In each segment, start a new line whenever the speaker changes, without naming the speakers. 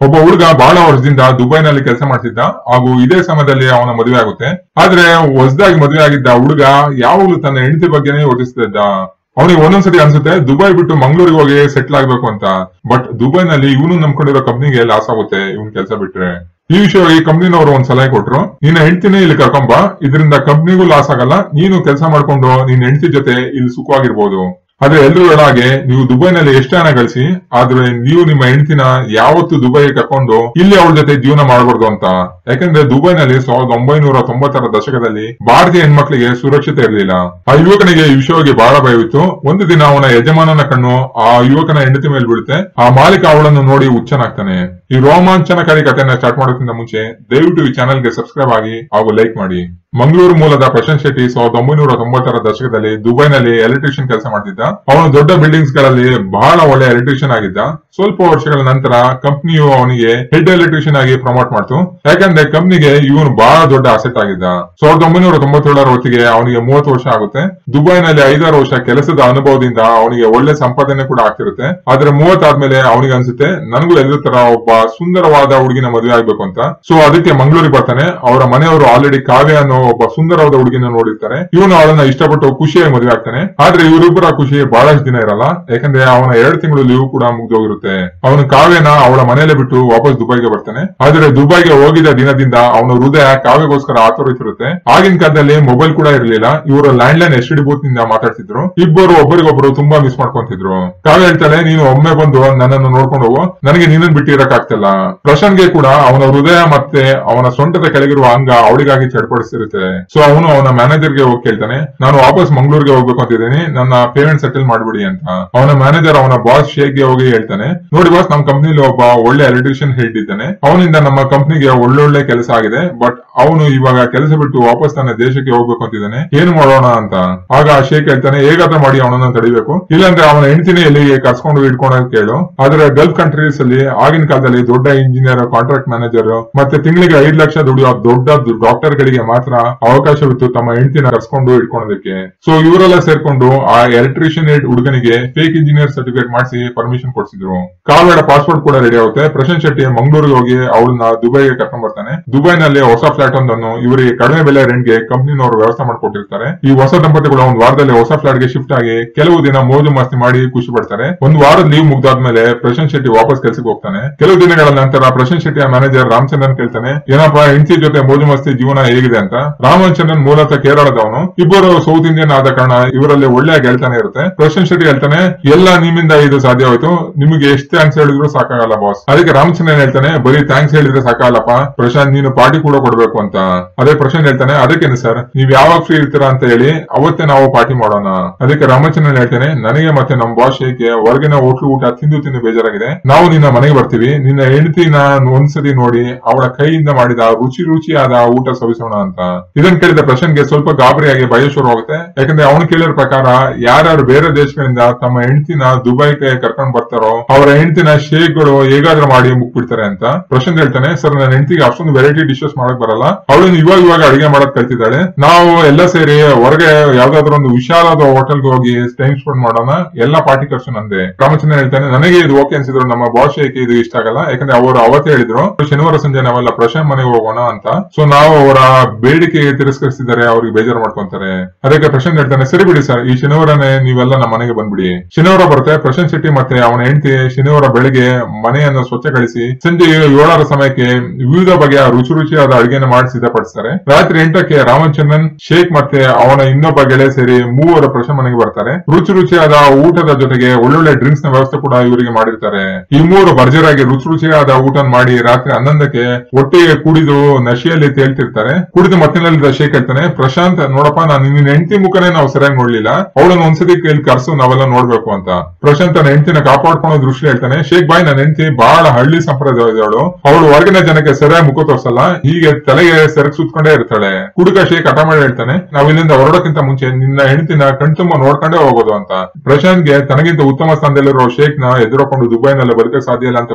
ಒಬ್ಬ ಹುಡುಗ ಬಹಳ ವರ್ಷದಿಂದ ದುಬೈನಲ್ಲಿ ಕೆಲಸ ಮಾಡ್ತಿದ್ದ ಹಾಗೂ ಇದೇ ಸಮಯದಲ್ಲಿ ಅವನ ಮದುವೆ ಆಗುತ್ತೆ ಆದ್ರೆ ಹೊಸದಾಗಿ ಮದುವೆ ಆಗಿದ್ದ ಹುಡುಗ ಯಾವಾಗ್ಲೂ ತನ್ನ ಹೆಂಡತಿ ಬಗ್ಗೆನೇ ಯೋಚಿಸ್ತಿದ್ದ ಅವನಿಗೆ ಒಂದೊಂದ್ಸತಿ ಅನ್ಸುತ್ತೆ ದುಬೈ ಬಿಟ್ಟು ಮಂಗಳೂರಿಗೆ ಹೋಗಿ ಸೆಟ್ಲ್ ಆಗ್ಬೇಕು ಅಂತ ಬಟ್ ದುಬೈನಲ್ಲಿ ಇವನು ನಂಬ್ಕೊಂಡಿರೋ ಕಂಪ್ನಿಗೆ ಲಾಸ್ ಆಗುತ್ತೆ ಇವನ್ ಕೆಲಸ ಬಿಟ್ರೆ ಈ ವಿಷಯವಾಗಿ ಕಂಪ್ನಿನವರು ಒಂದ್ ಸಲಹೆ ಕೊಟ್ರು ನಿನ್ನ ಹೆಂಡತಿನೇ ಇಲ್ಲಿ ಕರ್ಕೊಂಬ ಇದರಿಂದ ಕಂಪ್ನಿಗೂ ಲಾಸ್ ಆಗಲ್ಲ ನೀನು ಕೆಲಸ ಮಾಡ್ಕೊಂಡು ನಿನ್ನ ಹೆಂಡತಿ ಜೊತೆ ಇಲ್ಲಿ ಸುಖವಾಗಿರ್ಬೋದು ಆದ್ರೆ ಎಲ್ರೂ ಹಾಗೆ ನೀವು ದುಬೈನಲ್ಲಿ ಎಷ್ಟು ಹಣ ಗಳಿಸಿ ಆದ್ರೆ ನೀವು ನಿಮ್ಮ ಹೆಂಡತಿನ ಯಾವತ್ತು ದುಬೈಗೆ ಕರ್ಕೊಂಡು ಇಲ್ಲಿ ಅವಳ ಜೊತೆ ಜೀವನ ಮಾಡಬಾರ್ದು ಅಂತ ಯಾಕಂದ್ರೆ ದುಬೈನಲ್ಲಿ ಸಾವಿರದ ಒಂಬೈನೂರ ತೊಂಬತ್ತರ ದಶಕದಲ್ಲಿ ಭಾರತೀಯ ಹೆಣ್ಮಕ್ಳಿಗೆ ಸುರಕ್ಷತೆ ಇರಲಿಲ್ಲ ಆ ಯುವಕನಿಗೆ ಈ ವಿಷಯವಾಗಿ ಬಹಳ ಭಯವಿತ್ತು ಒಂದು ದಿನ ಅವನ ಯಜಮಾನನ ಕಣ್ಣು ಆ ಯುವಕನ ಹೆಂಡತಿ ಮೇಲೆ ಬೀಳುತ್ತೆ ಆ ಮಾಲೀಕ ಅವಳನ್ನು ನೋಡಿ ಹುಚ್ಚನಾಗ್ತಾನೆ ಈ ರೋಮಾಂಚನಕಾರಿ ಕಥೆನ ಸ್ಟಾರ್ಟ್ ಮಾಡೋಕ್ಕಿಂತ ಮುಂಚೆ ದಯವಿಟ್ಟು ಈ ಚಾನೆಲ್ಗೆ ಸಬ್ಸ್ಕ್ರೈಬ್ ಆಗಿ ಹಾಗೂ ಲೈಕ್ ಮಾಡಿ ಮಂಗಳೂರು ಮೂಲದ ಪ್ರಶಾಂತ್ ಶೆಟ್ಟಿ ಸಾವಿರದ ಒಂಬೈನೂರ ತೊಂಬತ್ತರ ದಶಕದಲ್ಲಿ ದುಬೈನಲ್ಲಿ ಎಲೆಕ್ಟ್ರಿಷಿಯನ್ ಕೆಲಸ ಮಾಡ್ತಿದ್ದ ಅವನು ದೊಡ್ಡ ಬಿಲ್ಡಿಂಗ್ಸ್ ಗಳಲ್ಲಿ ಬಹಳ ಒಳ್ಳೆ ಎಲೆಕ್ಟ್ರಿಷಿಯನ್ ಆಗಿದ್ದ ಸ್ವಲ್ಪ ವರ್ಷಗಳ ನಂತರ ಕಂಪ್ನಿಯು ಅವನಿಗೆ ಹೆಡ್ ಎಲೆಕ್ಟ್ರಿಷಿಯನ್ ಆಗಿ ಪ್ರಮೋಟ್ ಮಾಡ್ತು ಯಾಕಂದ್ರೆ ಕಂಪ್ನಿಗೆ ಇವನು ಬಹಳ ದೊಡ್ಡ ಅಸೆಟ್ ಆಗಿದ್ದ ಸಾವಿರದ ಒಂಬೈನೂರ ತೊಂಬತ್ತೇಳರ ಹೊತ್ತಿಗೆ ಅವನಿಗೆ ಮೂವತ್ತು ವರ್ಷ ಆಗುತ್ತೆ ದುಬೈನಲ್ಲಿ ಐದಾರು ವರ್ಷ ಕೆಲಸದ ಅನುಭವದಿಂದ ಅವನಿಗೆ ಒಳ್ಳೆ ಸಂಪಾದನೆ ಕೂಡ ಆಗ್ತಿರುತ್ತೆ ಆದ್ರೆ ಮೂವತ್ತಾದ್ಮೇಲೆ ಅವನಿಗೆ ಅನ್ಸುತ್ತೆ ನನಗೂ ಎಲ್ಲರ ತರ ಒಬ್ಬ ಸುಂದರವಾದ ಹುಡುಗಿನ ಮದುವೆ ಆಗ್ಬೇಕು ಅಂತ ಸೊ ಅದಕ್ಕೆ ಮಂಗಳೂರಿಗೆ ಬರ್ತಾನೆ ಅವರ ಮನೆಯವರು ಆಲ್ರೆಡಿ ಕಾವ್ಯ ಅನ್ನೋ ಒಬ್ಬ ಸುಂದರವಾದ ಹುಡುಗಿನ ನೋಡಿರ್ತಾರೆ ಇವನು ಅವಳನ್ನ ಇಷ್ಟಪಟ್ಟು ಖುಷಿಯಾಗಿ ಮದುವೆ ಆಗ್ತಾನೆ ಆದ್ರೆ ಇವರಿಬ್ಬರ ಖುಷಿ ಬಹಳಷ್ಟು ದಿನ ಇರಲ್ಲ ಯಾಕಂದ್ರೆ ಅವನ ಎರಡು ತಿಂಗಳು ಲೀವ್ ಕೂಡ ಮುಗ್ದೋಗಿರುತ್ತೆ ಅವನು ಕಾವ್ಯನ ಅವಳ ಮನೆಯಲ್ಲೇ ಬಿಟ್ಟು ವಾಪಸ್ ದುಬೈಗೆ ಬರ್ತಾನೆ ಆದ್ರೆ ದುಬೈಗೆ ಹೋಗಿದ ದಿನದಿಂದ ಅವನ ಹೃದಯ ಕಾವ್ಯಗೋಸ್ಕರ ಆತುರಿತಿರುತ್ತೆ ಆಗಿನ ಕಾಲದಲ್ಲಿ ಮೊಬೈಲ್ ಕೂಡ ಇರಲಿಲ್ಲ ಇವರು landline S D booth ನಿಂದ ಮಾತಾಡ್ತಿದ್ರು ಇಬ್ಬರು ಒಬ್ಬರಿಗೊಬ್ಬರು ತುಂಬಾ ಮಿಸ್ ಮಾಡ್ಕೊಂತಿದ್ರು ಕಾವ್ಯ ಹೇಳ್ತಾಳೆ ನೀನು ಒಮ್ಮೆ ಬಂದು ನನ್ನನ್ನು ನೋಡ್ಕೊಂಡು ಹೋಗು ನನಗೆ ನಿನ್ನನ್ನು ಬಿಟ್ಟಿರಕ್ ಆಗ್ತಿಲ್ಲ ಪ್ರಶಾಂತ್ಗೆ ಕೂಡ ಅವನ ಹೃದಯ ಮತ್ತೆ ಅವನ ಸೊಂಟದ ಕೆಳಗಿರುವ ಅಂಗ ಅವಳಿಗಾಗಿ ಚಡ್ಪಡಿಸಿರುತ್ತೆ ಸೊ ಅವನು ಅವನ ಮ್ಯಾನೇಜರ್ ಗೆ ಹೋಗಿ ಕೇಳ್ತಾನೆ ನಾನು ವಾಪಸ್ ಮಂಗಳೂರಿಗೆ ಹೋಗ್ಬೇಕು ಅಂತಿದ್ದೀನಿ ನನ್ನ ಪೇಮೆಂಟ್ ಸೆಟಲ್ ಮಾಡ್ಬಿಡಿ ಅಂತ ಅವನ ಮ್ಯಾನೇಜರ್ ಅವನ ಬಾಸ್ ಶೇಕ್ ಗೆ ಹೋಗಿ ಹೇಳ್ತಾನೆ ನೋಡಿ ಬಾಸ್ ನಮ್ಮ ಕಂಪ್ನಿಲಿ ಒಬ್ಬ ಒಳ್ಳೆ ಎಲೆಕ್ಟ್ರಿಷಿಯನ್ ಹೆಡ್ ಇದ್ದಾನೆ ಅವನಿಂದ ನಮ್ಮ ಕಂಪ್ನಿಗೆ ಒಳ್ಳೊಳ್ಳೆ ಕೆಲಸ ಆಗಿದೆ ಬಟ್ ಅವನು ಇವಾಗ ಕೆಲಸ ಬಿಟ್ಟು ವಾಪಸ್ ತನ್ನ ದೇಶಕ್ಕೆ ಹೋಗ್ಬೇಕು ಅಂತಿದ್ದಾನೆ ಏನು ಮಾಡೋಣ ಅಂತ ಆಗ ಆ ಶೇಕ್ ಹೇಳ್ತಾನೆ ಹೇಗಾದ್ರೂ ಮಾಡಿ ಅವನನ್ನ ತಡಿಬೇಕು ಇಲ್ಲಾಂದ್ರೆ ಅವನ ಹೆಂಡತಿನೇ ಎಲ್ಲಿಗೆ ಕರ್ಸ್ಕೊಂಡು ಇಟ್ಕೊಂಡು ಕೇಳು ಆದ್ರೆ ಗಲ್ಫ್ ಕಂಟ್ರೀಸ್ ಅಲ್ಲಿ ಆಗಿನ ಕಾಲದಲ್ಲಿ ದೊಡ್ಡ ಇಂಜಿನಿಯರ್ ಕಾಂಟ್ರಾಕ್ಟ್ ಮ್ಯಾನೇಜರ್ ಮತ್ತೆ ತಿಂಗಳಿಗೆ ಐದ್ ಲಕ್ಷ ದುಡಿಯೋ ದೊಡ್ಡ ಡಾಕ್ಟರ್ ಗಳಿಗೆ ಮಾತ್ರ ಅವಕಾಶವಿತ್ತು ತಮ್ಮ ಹೆಂಡತಿನ ಕರ್ಸ್ಕೊಂಡು ಇಟ್ಕೊಳ್ಳೋದಕ್ಕೆ ಸೊ ಇವರೆಲ್ಲ ಸೇರ್ಕೊಂಡು ಆ ಎಲೆಕ್ಟ್ರಿಷಿಯನ್ ಹುಡುಗನಿಗೆ ಫೇಕ್ ಇಂಜಿನಿಯರ್ ಸರ್ಟಿಫಿಕೇಟ್ ಮಾಡಿಸಿ ಪರ್ಮಿಷನ್ ಕೊಡ್ಸಿದ್ರು ಕಾಲ್ವಾಡ ಪಾಸ್ಪೋರ್ಟ್ ಕೂಡ ರೆಡಿ ಆಗುತ್ತೆ ಪ್ರಶಾಂತ್ ಶೆಟ್ಟಿ ಮಂಗಳೂರಿಗೆ ಹೋಗಿ ಅವಳನ್ನ ದುಬೈಗೆ ಕರ್ಕೊಂಡ್ ಬರ್ತಾನೆ ದುಬೈನಲ್ಲಿ ಹೊಸ ಫ್ಲಾಟ್ ಒಂದನ್ನು ಇವರಿಗೆ ಕಡಿಮೆ ಬೆಲೆ ರೆಂಟ್ಗೆ ಕಂಪ್ನಿನವರು ವ್ಯವಸ್ಥೆ ಮಾಡ್ಕೊಟ್ಟಿರ್ತಾರೆ ಈ ಹೊಸ ದಂಪತಿಗಳು ಒಂದು ವಾರದಲ್ಲಿ ಹೊಸ ಫ್ಲಾಟ್ ಗೆ ಶಿಫ್ಟ್ ಆಗಿ ಕೆಲವು ದಿನ ಮೋಜು ಮಸ್ತಿ ಮಾಡಿ ಖುಷಿ ಪಡ್ತಾರೆ ಒಂದು ವಾರದ ಲೀವ್ ಮುಗ್ದಾದ್ಮೇಲೆ ಪ್ರಶಾಂತ್ ಶೆಟ್ಟಿ ವಾಪಸ್ ಕೆಲ್ಸಕ್ಕೆ ಹೋಗ್ತಾನೆ ಕೆಲವು ದಿನಗಳ ನಂತರ ಪ್ರಶಾಂತ್ ಶೆಟ್ಟಿಯ ಮ್ಯಾನೇಜರ್ ರಾಮಚಂದ್ರನ್ ಕೇಳ್ತಾನೆ ಏನಪ್ಪಾ ಹೆಂಡತಿ ಜೊತೆ ಮೋಜು ಮಸ್ತಿ ಜೀವನ ಹೇಗಿದೆ ಅಂತ ರಾಮಚಂದ್ರನ್ ಮೂಲತಃ ಕೇರಳದವನು ಇಬ್ಬರು ಸೌತ್ ಇಂಡಿಯನ್ ಆದ ಕಾರಣ ಇವರಲ್ಲಿ ಒಳ್ಳೆಯ ಗೆಳತನ ಇರುತ್ತೆ ಪ್ರಶಾಂತ್ ಶೆಟ್ಟಿ ಹೇಳ್ತಾನೆ ಎಲ್ಲ ನಿಮ್ಮಿಂದ ಇದು ಸಾಧ್ಯವಾಯ್ತು ನಿಮಗೆ ಎಷ್ಟು ಥ್ಯಾಂಕ್ಸ್ ಹೇಳಿದ್ರು ಸಾಕಾಗಲ್ಲ ಬಾಸ್ ಅದಕ್ಕೆ ರಾಮಚಂದ್ರನ್ ಹೇಳ್ತಾನೆ ಬರೀ ಥ್ಯಾಂಕ್ಸ್ ಹೇಳಿದ್ರೆ ಸಾಕಾಗಲ್ಲಪ್ಪ ಪ್ರಶಾಂತ್ ನೀನು ಪಾರ್ಟಿ ಕೂಡ ಕೊಡ್ಬೇಕು ಅಂತ ಅದೇ ಪ್ರಶಾಂತ್ ಹೇಳ್ತಾನೆ ಅದಕ್ಕೇನು ಸರ್ ನೀವ್ ಯಾವಾಗ ಫ್ರೀ ಇರ್ತೀರಾ ಅಂತ ಹೇಳಿ ಅವತ್ತೇ ನಾವು ಪಾರ್ಟಿ ಮಾಡೋಣ ಅದಕ್ಕೆ ರಾಮಚಂದ್ರನ್ ಹೇಳ್ತಾನೆ ನನಗೆ ಮತ್ತೆ ನಮ್ಮ ಬಾಸ್ ಶೇಖ್ಗೆ ಹೊರಗಿನ ಹೋಟ್ಲು ಊಟ ತಿಂದು ತಿಂದು ಬೇಜಾರಾಗಿದೆ ನಾವು ನಿನ್ನ ಮನೆಗೆ ಬರ್ತೀವಿ ನಿನ್ನ ಹೆಂಡತಿನ ಒಂದ್ಸತಿ ನೋಡಿ ಅವಳ ಕೈಯಿಂದ ಮಾಡಿದ ರುಚಿ ರುಚಿಯಾದ ಊಟ ಸವಿಸೋಣ ಅಂತ ಇದನ್ ಕೇಳಿದ ಪ್ರಶಾಂತ್ಗೆ ಸ್ವಲ್ಪ ಗಾಬರಿಯಾಗಿ ಭಯ ಶುರುವಾಗುತ್ತೆ ಯಾಕಂದ್ರೆ ಅವನು ಕೇಳಿರೋ ಪ್ರಕಾರ ಯಾರ್ಯಾರು ಬೇರೆ ದೇಶಗಳಿಂದ ತಮ್ಮ ಹೆಂಡತಿನ ದುಬೈಗೆ ಕರ್ಕೊಂಡ್ ಬರ್ತಾರೋ ಅವರ ಹೆಂಡತಿನ ಶೇಕ್ಗಳು ಹೇಗಾದ್ರೂ ಮಾಡಿ ಮುಗ್ಬಿಡ್ತಾರೆ ಅಂತ ಪ್ರಶಾಂತ್ ಹೇಳ್ತಾನೆ ಸರ್ ನನ್ನ ಹೆಂಡತಿಗೆ ಅಷ್ಟೊಂದು ವೆರೈಟಿ ಡಿಶಸ್ ಮಾಡಕ್ ಬರಲ್ಲ ಅವಳನ್ನು ಇವಾಗ ಇವಾಗ ಅಡಿಗೆ ಮಾಡಕ್ ಕಲ್ತಿದ್ದಾಳೆ ನಾವು ಎಲ್ಲ ಸೇರಿ ಹೊರಗೆ ಯಾವ್ದಾದ್ರು ಒಂದು ವಿಶಾಲವಾದ ಹೋಟೆಲ್ಗೆ ಹೋಗಿ ಟೈಮ್ ಸ್ಪೆಂಡ್ ಮಾಡೋಣ ಎಲ್ಲ ಪಾರ್ಟಿ ಖರ್ಚು ನಂದೆ ರಾಮಚಂದ್ರ ಹೇಳ್ತಾನೆ ನನಗೆ ಇದು ಓಕೆ ಅನ್ಸಿದ್ರು ನಮ್ಮ ಬಾಸ್ ಶೇಖ್ ಇದು ಇಷ್ಟ ಆಗಲ್ಲ ಯಾಕಂದ್ರೆ ಅವರು ಅವತ್ತೇ ಹೇಳಿದ್ರು ಶನಿವಾರ ಸಂಜೆ ನಾವೆಲ್ಲ ಪ್ರಶಾಂತ್ ಮನೆಗೆ ಹೋಗೋಣ ಅಂತ ಸೊ ನಾವು ಅವರ ಬೇಡಿಕೆ ತಿರಸ್ಕರಿಸಿದ್ದಾರೆ ಅವ್ರಿಗೆ ಬೇಜಾರು ಮಾಡ್ಕೊಂತಾರೆ ಅದಕ್ಕೆ ಪ್ರಶಾಂತ್ ಹೇಳ್ತಾನೆ ಸರಿ ಬಿಡಿ ಸರ್ ಈ ಶನಿವಾರನೇ ನೀವೆಲ್ಲ ನಮ್ಮ ಮನೆಗೆ ಬಂದ್ಬಿಡಿ ಶನಿವಾರ ಬರುತ್ತೆ ಪ್ರಶಾಂತ್ ಶೆಟ್ಟಿ ಮತ್ತೆ ಅವನ ಹೆಂಡತಿ ಶನಿವಾರ ಬೆಳಿಗ್ಗೆ ಮನೆಯನ್ನು ಸ್ವಚ್ಛಗೊಳಿಸಿ ಸಂಜೆ ಏಳರ ಸಮಯಕ್ಕೆ ವಿವಿಧ ಬಗೆಯ ರುಚಿ ರುಚಿಯಾದ ಅಡುಗೆನ ಮಾಡಿ ಸಿದ್ಧಪಡಿಸ್ತಾರೆ ರಾತ್ರಿ ಎಂಟಕ್ಕೆ ರಾಮಚಂದ್ರನ್ ಶೇಖ್ ಮತ್ತೆ ಅವನ ಇನ್ನೊಬ್ಬ ಗೆಳೆಯ ಸೇರಿ ಮೂವರ ಪ್ರಶಾಂತ್ ಮನೆಗೆ ಬರ್ತಾರೆ ರುಚಿ ರುಚಿಯಾದ ಊಟದ ಜೊತೆಗೆ ಒಳ್ಳೊಳ್ಳೆ ಡ್ರಿಂಕ್ಸ್ ನ ವ್ಯವಸ್ಥೆ ಕೂಡ ಇವರಿಗೆ ಮಾಡಿರ್ತಾರೆ ಈ ಮೂವರು ಭರ್ಜರಾಗಿ ರುಚಿ ರುಚಿಯಾದ ಊಟ ಮಾಡಿ ರಾತ್ರಿ ಹನ್ನೊಂದಕ್ಕೆ ಒಟ್ಟಿಗೆ ಕುಡಿದು ನಶೆಯಲ್ಲಿ ತೇಳ್ತಿರ್ತಾರೆ ಕುಡಿದು ಮತ್ತಿನಲ್ಲಿದ್ದ ಶೇಖ್ ಹೇಳ್ತಾನೆ ಪ್ರಶಾಂತ್ ನೋಡಪ್ಪ ನಾನು ನಿನ್ನ ಹೆಂಡತಿ ಮುಖನೇ ನಾವು ಸರಿಯಾಗಿ ನೋಡ್ಲಿಲ್ಲ ಅವಳನ್ನ ಒಂದ್ಸತಿ ಕೇಳಿ ಕರ್ಸು ನಾವೆಲ್ಲ ನೋಡ್ಬೇಕು ಅಂತ ಪ್ರಶಾಂತ್ ತನ್ನ ಹೆಂಡತಿನ ಕಾಪಾಡ್ಕೊಳ್ಳೋ ದೃಷ್ಟಿ ಹೇಳ್ತಾನೆ ಶೇಖ್ ಬಾಯ್ ನನ್ನ ಹೆಂಡತಿ ಬಹಳ ಹಳ್ಳಿ ಸಂಪ್ರದಾಯದವಳು ಅವಳು ಹೊರಗಿನ ಜನಕ್ಕೆ ಸರಿಯಾಗಿ ಮುಖ ತೋರ್ಸಲ್ಲ ಹೀಗೆ ತಲೆಗೆ ಸೆರಗ್ ಸುತ್ಕೊಂಡೇ ಇರ್ತಾಳೆ ಕುಡುಕ ಶೇಖ್ ಹಠ ಮಾಡಿ ಹೇಳ್ತಾನೆ ನಾವ್ ಇಲ್ಲಿಂದ ಹೊರಡೋಕ್ಕಿಂತ ಮುಂಚೆ ನಿನ್ನ ಹೆಂಡತಿನ ಕಣ್ತುಂಬ ನೋಡ್ಕೊಂಡೇ ಹೋಗೋದು ಅಂತ ಪ್ರಶಾಂತ್ಗೆ ತನಗಿಂತ ಉತ್ತಮ ಸ್ಥಾನದಲ್ಲಿರೋ ಶೇಖ್ ನ ಎದುರುಕೊಂಡು ದುಬೈನಲ್ಲಿ ಬದುಕಕ್ಕೆ ಸಾಧ್ಯ ಇಲ್ಲ ಅಂತ ಗೊತ್ತಿರುತ್ತೆ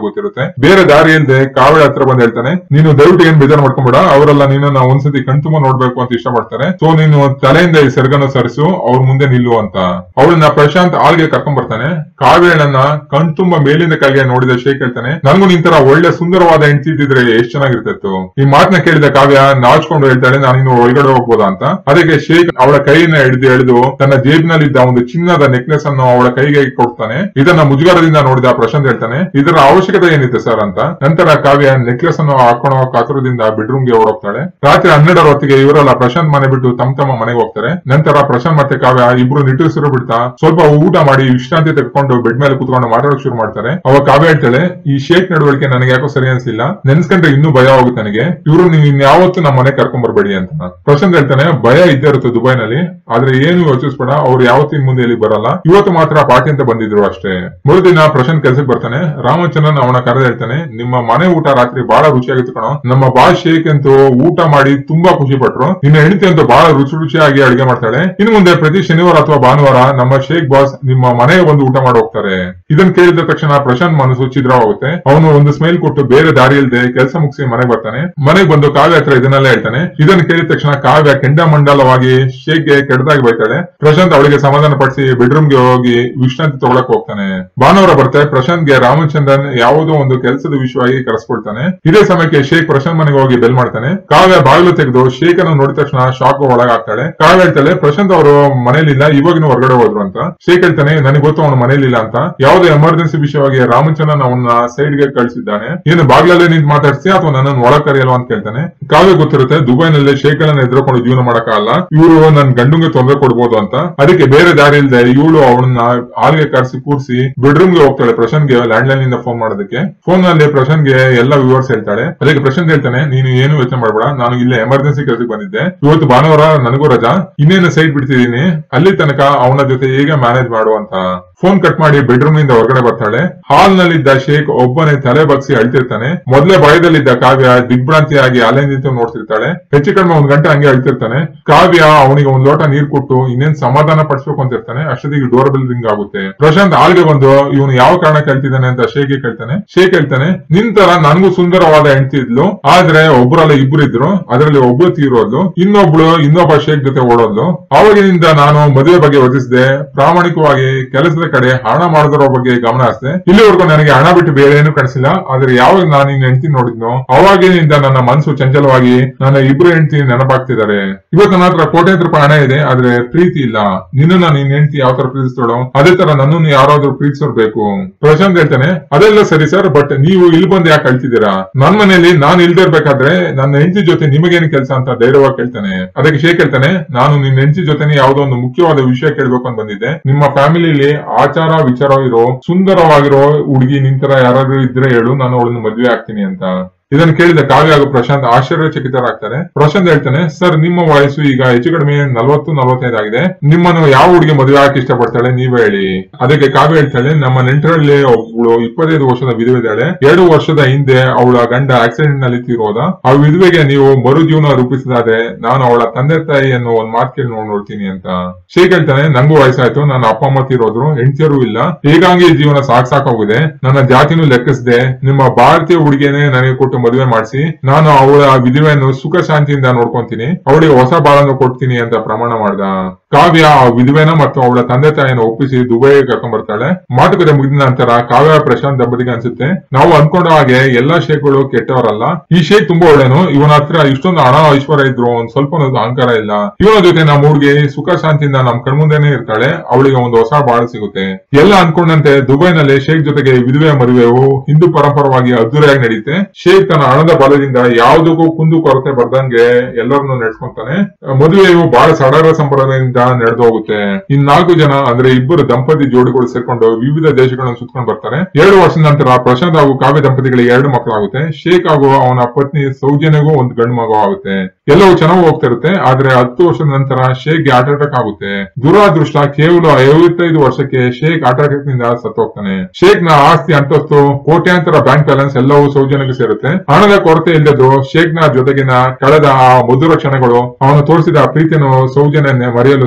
ಬೇರೆ ದಾರಿ ಇಲ್ಲದೆ ಕಾವಳ ಹತ್ರ ಬಂದ್ ಹೇಳ್ತಾನೆ ನೀನು ದಯವಿಟ್ಟು ಏನ್ ಬೇಜಾರ್ ಮಾಡ್ಕೊಂಬೇಡ ಅವರೆಲ್ಲ ನೀನನ್ನ ಒಂದ್ಸತಿ ಕಣ್ತುಂಬ ನೋಡ್ಬೇಕು ಅಂತ ಇಷ್ಟಪಡ್ತಾರೆ ಸೊ ನೀನು ತಲೆಯಿಂದ ಈ ಸೆರಗನ್ನು ಸರಿಸು ಅವ್ರ ಮುಂದೆ ನಿಲ್ಲು ಅಂತ ಅವಳನ್ನ ಪ್ರಶಾಂತ್ ಆಳ್ಗೆ ಕರ್ಕೊಂಡ್ ಬರ್ತಾನೆ ಕಾವೇಳನ್ನ ಕಣ್ತುಂಬ ಮೇಲಿಂದ ಕೆಳಗೆ ನೋಡಿದ ಶೇಖ್ ಹೇಳ್ತಾನೆ ನಂಗೂ ನಿಂತರ ಒಳ್ಳೆ ಸುಂದರವಾದ ಹೆಂಡತಿ ಇದ್ದಿದ್ರೆ ಎಷ್ಟ್ ಚೆನ್ನಾಗಿರ್ತಿತ್ತು ಈ ಮಾತನ್ನ ಕೇಳಿದ ಕಾವ್ಯ ನಾಚ್ಕೊಂಡು ಹೇಳ್ತಾಳೆ ನಾನು ಇನ್ನು ಒಳಗಡೆ ಹೋಗ್ಬೋದಾ ಅಂತ ಅದಕ್ಕೆ ಶೇಖ್ ಅವಳ ಕೈಯನ್ನ ಹಿಡಿದು ಎಳೆದು ತನ್ನ ಜೇಬಿನಲ್ಲಿದ್ದ ಒಂದು ಚಿನ್ನದ ನೆಕ್ಲೆಸ್ ಅನ್ನು ಅವಳ ಕೈಗೆ ಕೊಡ್ತಾನೆ ಇದನ್ನ ಮುಜುಗರದಿಂದ ನೋಡಿದ ಪ್ರಶಾಂತ್ ಹೇಳ್ತಾನೆ ಇದರ ಅವಶ್ಯಕತೆ ಏನಿದೆ ಸರ್ ಅಂತ ನಂತರ ಕಾವ್ಯ ನೆಕ್ಲೆಸ್ ಅನ್ನು ಹಾಕೊಳ್ಳೋ ಕಾತುರದಿಂದ ಬೆಡ್ರೂಮ್ ಗೆ ಓಡೋಗ್ತಾಳೆ ರಾತ್ರಿ ಹನ್ನೆರಡರ ಹೊತ್ತಿಗೆ ಇವರೆಲ್ಲ ಪ್ರಶಾಂತ್ ಮನೆ ಬಿಟ್ಟು ತಮ್ಮ ತಮ್ಮ ಮನೆಗೆ ಹೋಗ್ತಾರೆ ನಂತರ ಪ್ರಶಾಂತ್ ಮತ್ತೆ ಕಾವ್ಯ ಇಬ್ರು ನಿಟ್ಟುಸಿರು ಬಿಡ್ತಾ ಸ್ವಲ್ಪ ಊಟ ಮಾಡಿ ವಿಶ್ರಾಂತಿ ತೆಗೆದುಕೊಂಡು ಬೆಡ್ ಮೇಲೆ ಕುತ್ಕೊಂಡು ಮಾತಾಡೋಕ್ ಶುರು ಮಾಡ್ತಾರೆ ಅವಾಗ ಕಾವ್ಯ ಹೇಳ್ತಾಳೆ ಈ ಶೇಕ್ ನಡವಳಿಕೆ ನನಗೆ ಯಾಕೋ ಸರಿ ಅನ್ಸಿಲ್ಲ ನೆನ್ಸ್ಕೊಂಡ್ರೆ ಇನ್ನೂ ಭಯ ಹೋಗುತ್ತೆ ನನಗೆ ಇವರು ನೀವು ಇನ್ಯಾವತ್ತೂ ನಮ್ಮ ಮನೆ ಕರ್ಕೊಂಡ್ ಬರ್ಬೇಡಿ ಅಂತ ಪ್ರಶಾಂತ್ ಹೇಳ್ತಾನೆ ಭಯ ಇದ್ದೇ ಇರುತ್ತೆ ದುಬೈನಲ್ಲಿ ಆದ್ರೆ ಏನು ಯೋಚಿಸ್ಬೇಡ ಅವ್ರು ಯಾವತ್ತಿನ ಮುಂದೆ ಇಲ್ಲಿ ಬರಲ್ಲ ಇವತ್ತು ಮಾತ್ರ ಪಾರ್ಟಿ ಅಂತ ಬಂದಿದ್ರು ಅಷ್ಟೇ ಮರುದಿನ ಪ್ರಶಾಂತ್ ಕೆಲ್ಸಕ್ಕೆ ಬರ್ತಾನೆ ರಾಮಚಂದ್ರನ್ ಅವನ ಕರೆದ ಹೇಳ್ತಾನೆ ನಿಮ್ಮ ಮನೆ ಊಟ ರಾತ್ರಿ ಬಹಳ ರುಚಿಯಾಗಿತ್ತು ಕಣೋ ನಮ್ಮ ಬಾ ಶೇಕ್ ಅಂತೂ ಊಟ ಮಾಡಿ ತುಂಬಾ ಖುಷಿ ಪಟ್ರು ನಿನ್ನ ಹೆಂಡತಿ ಅಂತೂ ಬಹಳ ರುಚಿ ರುಚಿಯಾಗಿ ಅಡಿಗೆ ಮಾಡ್ತಾಳೆ ಇನ್ನು ಮುಂದೆ ಪ್ರತಿ ಶನಿವಾರ ಅಥವಾ ಭಾನುವಾರ ನಮ್ಮ ಶೇಕ್ ಬಾಸ್ ನಿಮ್ಮ ಮನೆಗೆ ಬಂದು ಊಟ ಮಾಡಿ ಹೋಗ್ತಾರೆ ಇದನ್ನ ಕೇಳಿದ ತಕ್ಷಣ ಪ್ರಶಾಂತ್ ಮನಸ್ಸು ಛಿದ್ರವಾಗುತ್ತೆ ಅವನು ಒಂದು ಸ್ಮೈಲ್ ಕೊಟ್ಟು ಬೇರೆ ದಾರಿ ಇಲ್ಲದೆ ಕೆಲಸ ಮುಗಿಸಿ ಮನೆಗೆ ಬರ್ತಾನೆ ಮನೆಗೆ ಬಂದು ಕಾವ್ಯ ಹತ್ರ ಇದನ್ನೆಲ್ಲ ಹೇಳ್ತಾನೆ ಇದನ್ನ ಕೇಳಿದ ತಕ್ಷಣ ಕಾವ್ಯ ಕೆಂಡಮಂಡಲವಾಗಿ ಶೇಕ್ಗೆ ಕೆಟ್ಟದಾಗಿ ಬೈತಾಳೆ ಪ್ರಶಾಂತ್ ಅವಳಿಗೆ ಸಮಾಧಾನ ಪಡಿಸಿ ಬೆಡ್ರೂಮ್ ಗೆ ಹೋಗಿ ವಿಶ್ರಾಂತಿ ತಗೊಳಕ್ ಹೋಗ್ತಾನೆ ಭಾನುವಾರ ಬರ್ತಾರೆ ಪ್ರಶಾಂತ್ ಗೆ ರಾಮಚಂದ್ರನ್ ಯಾವುದೋ ಒಂದು ಕೆಲಸದ ವಿಷಯವಾಗಿ ಕರೆಸ್ಕೊಳ್ತಾನೆ ಇದೇ ಸಮಯಕ್ಕೆ ಶೇಖ್ ಪ್ರಶಾಂತ್ ಮನೆಗೆ ಹೋಗಿ ಬೆಲ್ ಮಾಡ್ತಾನೆ ಕಾವ್ಯ ಬಾಗಿಲು ತೆಗೆದು ಶೇಖ್ ಅನ್ನು ನೋಡಿದ ತಕ್ಷಣ ಶಾಕ್ ಒಳಗಾಗ್ತಾಳೆ ಕಾವ್ಯ ಹೇಳ್ತಾಳೆ ಪ್ರಶಾಂತ್ ಅವರು ಮನೇಲಿಲ್ಲ ಇವಾಗಿನ ಹೊರಗಡೆ ಹೋದ್ರು ಅಂತ ಶೇಖ್ ಹೇಳ್ತಾನೆ ನನಗೆ ಗೊತ್ತು ಅವನು ಮನೇಲಿಲ್ಲ ಅಂತ ಯಾವುದೇ ಎಮರ್ಜೆನ್ಸಿ ವಿಷಯವಾಗಿ ರಾಮಚಂದ್ರನ್ ಅವನ್ನ ಸೈಡ್ ಗೆ ಕಳಿಸಿದ್ದಾನೆ ಏನು ಬಾಗ್ಲಲ್ಲೇ ನಿಂತು ಮಾತಾಡ್ಸಿ ಅಥವಾ ನನ್ನನ್ನು ಒಳಗ್ ಕರೆಯಲ್ವಾ ಅಂತ ಕೇಳ್ತಾನೆ ಕಾವ್ಯ ಗೊತ್ತಿರುತ್ತೆ ದುಬೈನಲ್ಲಿ ಶೇಖರನ್ನ ಎದುರ್ಕೊಂಡು ಜೀವನ ಮಾಡಕ್ಕಾಗಲ್ಲ ಇವರು ನನ್ ಗಂಡುಂಗೆ ತೊಂದರೆ ಕೊಡ್ಬೋದು ಅಂತ ಅದಕ್ಕೆ ಬೇರೆ ದಾರಿ ಇಲ್ಲದೆ ಇವಳು ಅವಳನ್ನ ಹಾಲ್ಗೆ ಕರೆಸಿ ಕೂರಿಸಿ ಬೆಡ್ರೂಮ್ ಗೆ ಹೋಗ್ತಾಳೆ ಪ್ರಶಾಂತ್ ಗೆ ಲ್ಯಾಂಡ್ ಲೈನ್ ಇಂದ ಫೋನ್ ಮಾಡೋದಕ್ಕೆ ಫೋನ್ ನಲ್ಲಿ ಪ್ರಶಾಂತ್ ಗೆ ಎಲ್ಲ ವಿವರ್ಸ್ ಹೇಳ್ತಾಳೆ ಅದಕ್ಕೆ ಪ್ರಶಾಂತ್ ಹೇಳ್ತಾನೆ ನೀನು ಏನು ಯೋಚನೆ ಮಾಡಬೇಡ ನಾನು ಇಲ್ಲೇ ಎಮರ್ಜೆನ್ಸಿ ಕೆಲಸಕ್ಕೆ ಬಂದಿದ್ದೆ ಇವತ್ತು ಭಾನುವಾರ ನನಗೂ ರಜಾ ಇನ್ನೇನು ಸೈಡ್ ಬಿಡ್ತಿದ್ದೀನಿ ಅಲ್ಲಿ ತನಕ ಅವನ ಜೊತೆ ಹೇಗೆ ಮ್ಯಾನೇಜ್ ಮಾಡು ಅಂತ ಫೋನ್ ಕಟ್ ಮಾಡಿ ಬೆಡ್ರೂಮ್ ನಿಂದ ಹೊರಗಡೆ ಬರ್ತಾಳೆ ಹಾಲ್ ನಲ್ಲಿದ್ದ ಶೇಖ್ ಒಬ್ಬನೇ ತಲೆ ಬಗ್ಸಿ ಅಳ್ತಿರ್ತಾನೆ ಮೊದಲೇ ಭಯದಲ್ಲಿದ್ದ ಕಾವ್ಯ ದಿಗ್ಭ್ರಾಂತಿಯಾಗಿ ಅಲೆ ನಿಂತು ನೋಡ್ತಿರ್ತಾಳೆ ಹೆಚ್ಚು ಕಡಿಮೆ ಒಂದ್ ಗಂಟೆ ಹಂಗೆ ಅಳ್ತಿರ್ತಾನೆ ಕಾವ್ಯ ಅವನಿಗೆ ಒಂದ್ ಲೋಟ ನೀರ್ ಕೊಟ್ಟು ಇನ್ನೇನ್ ಸಮಾಧಾನ ಪಡಿಸ್ಬೇಕು ಅಂತ ಇರ್ತಾನೆ ಅಷ್ಟೊತ್ತಿಗೆ ಡೋರ್ ಬೆಲ್ ರಿಂಗ್ ಆಗುತ್ತೆ ಪ್ರಶಾಂತ್ ಆಲ್ಗೆ ಬಂದು ಇವನು ಯಾವ ಕಾರಣ ಕೇಳ್ತಿದ್ದಾನೆ ಅಂತ ಶೇಖ್ ಕೇಳ್ತಾನೆ ಶೇಖ್ ಹೇಳ್ತಾನೆ ನಿನ್ ತರ ನನ್ಗೂ ಸುಂದರವಾದ ಹೆಂಡತಿ ಇದ್ಲು ಆದ್ರೆ ಒಬ್ರಲ್ಲ ಇಬ್ರು ಇದ್ರು ಅದರಲ್ಲಿ ಒಬ್ಳು ತೀರೋದ್ಲು ಇನ್ನೊಬ್ಳು ಇನ್ನೊಬ್ಬ ಶೇಖ್ ಜೊತೆ ಓಡೋದ್ಲು ಅವಾಗಿನಿಂದ ನಾನು ಮದುವೆ ಬಗ್ಗೆ ಯೋಚಿಸಿದೆ ಪ್ರಾಮಾಣಿಕವಾಗಿ ಕೆಲಸದ ಕಡೆ ಹಣ ಮಾಡಿದರ ಬಗ್ಗೆ ಗಮನ ಹರಿಸಿದೆ ಇಲ್ಲಿವರೆಗೂ ನನಗೆ ಹಣ ಬಿಟ್ಟು ಬೇರೆ ಏನು ಕಾಣಿಸಿಲ್ಲ ಆದ್ರೆ ಯಾವಾಗ ನಾನು ನಿನ್ನ ಹೆಂಡತಿ ನೋಡಿದ್ನೋ ಅವಾಗಿನಿಂದ ನನ್ನ ಮನಸ್ಸು ಚಂಚಲವಾಗಿ ನನ್ನ ಇಬ್ರು ಹೆಂಡತಿ ನೆನಪಾಗ್ತಿದ್ದಾರೆ ಇವತ್ತು ನನ್ನ ಹತ್ರ ಕೋಟ್ಯಾಂತರ ರೂಪಾಯಿ ಹಣ ಇದೆ ಆದ್ರೆ ಪ್ರೀತಿ ಇಲ್ಲ ನಿನ್ನ ನಿನ್ನ ಹೆಂಡತಿ ಯಾವ ತರ ಪ್ರೀತಿಸ್ತಾಳೋ ಅದೇ ತರ ನನ್ನನ್ನು ಯಾರಾದ್ರೂ ಪ್ರೀತಿಸೋರ್ಬೇಕು ಪ್ರಶಾಂತ್ ಹೇಳ್ತಾನೆ ಅದೆಲ್ಲ ಸರಿ ಸರ್ ಬಟ್ ನೀವು ಇಲ್ಲಿ ಬಂದು ಯಾಕೆ ಕಳ್ತಿದ್ದೀರಾ ನನ್ ಮನೇಲಿ ನಾನು ಇಲ್ದೇ ಇರ್ಬೇಕಾದ್ರೆ ನನ್ನ ಹೆಂಡತಿ ಜೊತೆ ನಿಮಗೇನು ಕೆಲಸ ಅಂತ ಧೈರ್ಯವಾಗಿ ಕೇಳ್ತಾನೆ ಅದಕ್ಕೆ ಶೇಖ್ ಹೇಳ್ತಾನೆ ನಾನು ನಿನ್ನ ಹೆಂಡತಿ ಜೊತೆ ಯಾವುದೋ ಒಂದು ಮುಖ್ಯವಾದ ವಿಷಯ ಕೇಳ್ಬೇಕು ಅಂತ ಬಂದಿದ್ದೆ ನಿಮ್ಮ ಫ್ಯಾಮಿಲಿಲಿ ಆಚಾರ ವಿಚಾರ ಇರೋ ಸುಂದರವಾಗಿರೋ ಹುಡುಗಿ ನಿಂತರ ಯಾರಾದ್ರೂ ಇದ್ರೆ ಹೇಳು ನಾನು ಅವಳನ್ನ ಮದ್ವೆ ಆಗ್ತೀನಿ ಅಂತ ಇದನ್ನು ಕೇಳಿದ ಕಾವ್ಯ ಹಾಗೂ ಪ್ರಶಾಂತ್ ಆಶ್ಚರ್ಯಚಕಿತರಾಗ್ತಾರೆ ಪ್ರಶಾಂತ್ ಹೇಳ್ತಾನೆ ಸರ್ ನಿಮ್ಮ ವಯಸ್ಸು ಈಗ ಹೆಚ್ಚು ಕಡಿಮೆ ನಲವತ್ತು ನಲವತ್ತೈದು ಆಗಿದೆ ನಿಮ್ಮನ್ನು ಯಾವ ಹುಡುಗಿ ಮದುವೆ ಹಾಕಿ ಇಷ್ಟಪಡ್ತಾಳೆ ನೀವೇ ಹೇಳಿ ಅದಕ್ಕೆ ಕಾವ್ಯ ಹೇಳ್ತಾಳೆ ನಮ್ಮ ನೆಂಟರಲ್ಲಿ ಒಬ್ಳು ಇಪ್ಪತ್ತೈದು ವರ್ಷದ ವಿಧವೆ ಇದ್ದಾಳೆ ಎರಡು ವರ್ಷದ ಹಿಂದೆ ಅವಳ ಗಂಡ ಆಕ್ಸಿಡೆಂಟ್ ನಲ್ಲಿ ತೀರೋದ ಆ ವಿಧವೆಗೆ ನೀವು ಮರು ಜೀವನ ರೂಪಿಸಿದಾದ್ರೆ ನಾನು ಅವಳ ತಂದೆ ತಾಯಿಯನ್ನು ಒಂದ್ ಮಾತು ಕೇಳಿ ನೋಡ್ ನೋಡ್ತೀನಿ ಅಂತ ಶೇಖ್ ಹೇಳ್ತಾನೆ ನಂಗೂ ವಯಸ್ಸಾಯ್ತು ನನ್ನ ಅಪ್ಪ ಅಮ್ಮ ತೀರೋದ್ರು ಹೆಂಡತಿಯರು ಇಲ್ಲ ಹೀಗಾಗಿ ಜೀವನ ಸಾಕ್ ಸಾಕಾಗಿದೆ ನನ್ನ ಜಾತಿನೂ ಲೆಕ್ಕಿಸದೆ ನಿಮ್ಮ ಭಾರತೀಯ ಹುಡುಗಿಯನ್ನೇ ನನಗೆ ಕೊಟ್ಟು ಮದುವೆ ಮಾಡಿಸಿ ನಾನು ಅವಳ ವಿಧವೆಯನ್ನು ಸುಖ ಶಾಂತಿಯಿಂದ ನೋಡ್ಕೊಂತೀನಿ ಅವಳಿಗೆ ಹೊಸ ಬಾಳನ್ನು ಕೊಡ್ತೀನಿ ಅಂತ ಪ್ರಮಾಣ ಮಾಡ್ದ ಕಾವ್ಯ ಆ ವಿಧವೆನ ಮತ್ತು ಅವಳ ತಂದೆ ತಾಯಿಯನ್ನು ಒಪ್ಪಿಸಿ ದುಬೈಗೆ ಕರ್ಕೊಂಡ್ ಬರ್ತಾಳೆ ಮಾತುಕತೆ ಮುಗಿದ ನಂತರ ಕಾವ್ಯ ಪ್ರಶಾಂತ್ ದಂಪತಿಗೆ ಅನ್ಸುತ್ತೆ ನಾವು ಅನ್ಕೊಂಡ ಹಾಗೆ ಎಲ್ಲಾ ಶೇಖ್ಗಳು ಕೆಟ್ಟವರಲ್ಲ ಈ ಶೇಖ್ ತುಂಬಾ ಒಳ್ಳೆನು ಇವನ ಹತ್ರ ಇಷ್ಟೊಂದು ಹಣ ಐಶ್ವರ್ಯ ಇದ್ರು ಒಂದ್ ಸ್ವಲ್ಪ ಅಹಂಕಾರ ಇಲ್ಲ ಇವನ ಜೊತೆ ನಮ್ಮ ಹುಡುಗಿ ಸುಖ ಶಾಂತಿಯಿಂದ ನಮ್ ಕಣ್ಮುಂದೆನೆ ಇರ್ತಾಳೆ ಅವಳಿಗೆ ಒಂದು ಹೊಸ ಬಾಳು ಸಿಗುತ್ತೆ ಎಲ್ಲ ಅನ್ಕೊಂಡಂತೆ ದುಬೈನಲ್ಲಿ ಶೇಖ್ ಜೊತೆಗೆ ವಿಧವೆ ಮದುವೆವು ಹಿಂದೂ ಪರಂಪರವಾಗಿ ಅದ್ದೂರಿಯಾಗಿ ನಡೆಯುತ್ತೆ ಶೇಖ್ ತನ್ನ ಹಣದ ಬಲದಿಂದ ಯಾವುದಕ್ಕೂ ಕುಂದು ಕೊರತೆ ಬರ್ದಂಗೆ ಎಲ್ಲರನ್ನು ನಡೆಸ್ಕೊಂತಾನೆ ಮದುವೆಯು ಬಹಳ ಸಡಗರ ಸಂಪ್ರದಾಯದಿಂದ ನಡೆದು ಹೋಗುತ್ತೆ ಇನ್ ನಾಲ್ಕು ಜನ ಅಂದ್ರೆ ಇಬ್ಬರು ದಂಪತಿ ಜೋಡಿಗಳು ಸೇರ್ಕೊಂಡು ವಿವಿಧ ದೇಶಗಳನ್ನು ಸುತ್ಕೊಂಡು ಬರ್ತಾರೆ ಎರಡು ವರ್ಷದ ನಂತರ ಪ್ರಶಾಂತ್ ಹಾಗೂ ಕಾವ್ಯ ದಂಪತಿಗಳಿಗೆ ಎರಡು ಮಕ್ಕಳಾಗುತ್ತೆ ಶೇಖ್ ಹಾಗೂ ಅವನ ಪತ್ನಿ ಸೌಜನ್ಯಗೂ ಒಂದು ಗಂಡು ಮಗು ಆಗುತ್ತೆ ಎಲ್ಲವೂ ಚೆನ್ನಾಗಿ ಹೋಗ್ತಾ ಇರುತ್ತೆ ಆದ್ರೆ ಹತ್ತು ವರ್ಷದ ನಂತರ ಶೇಖ್ಗೆ ಹಾರ್ಟ್ ಅಟ್ಯಾಕ್ ಆಗುತ್ತೆ ದುರಾದೃಷ್ಟ ಕೇವಲ ಐವತ್ತೈದು ವರ್ಷಕ್ಕೆ ಶೇಖ್ ಹಾರ್ಟ್ ಅಟ್ಯಾಕ್ ನಿಂದ ಸತ್ತೋಗ್ತಾನೆ ಶೇಖ್ ನ ಆಸ್ತಿ ಅಂತಸ್ತು ಕೋಟ್ಯಾಂತರ ಬ್ಯಾಂಕ್ ಬ್ಯಾಲೆನ್ಸ್ ಎಲ್ಲವೂ ಸೌಜನ್ಯಕ್ಕೆ ಸೇರುತ್ತೆ ಹಣದ ಕೊರತೆ ಇಲ್ಲದ್ದು ಶೇಖ್ ನ ಜೊತೆಗಿನ ಕಳೆದ ಆ ಮಧುರ ಕ್ಷಣಗಳು ಅವನು ತೋರಿಸಿದ ಪ್ರೀತಿಯನ್ನು ಸೌಜನ್ಯ ಮರೆಯಲು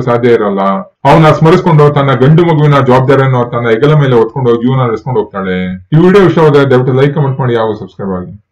ಜೀವನದಲ್ಲೂ ಸಾಧ್ಯ ಇರಲ್ಲ ಅವನ ಸ್ಮರಿಸ್ಕೊಂಡು ತನ್ನ ಗಂಡು ಮಗುವಿನ ಜವಾಬ್ದಾರಿಯನ್ನು ತನ್ನ ಹೆಗಲ ಮೇಲೆ ಹೊತ್ಕೊಂಡು ಜೀವನ ನಡೆಸ್ಕೊಂಡು ಹೋಗ್ತಾಳೆ ಈ ವಿಡಿಯೋ ಇಷ್ಟವಾದ್ರೆ ದಯವಿಟ್ಟು ಲೈಕ್ ಕಮೆಂಟ್ ಮಾಡಿ ಯಾವ ಸಬ್ಸ್ಕ್ರೈಬ್ ಆಗಿ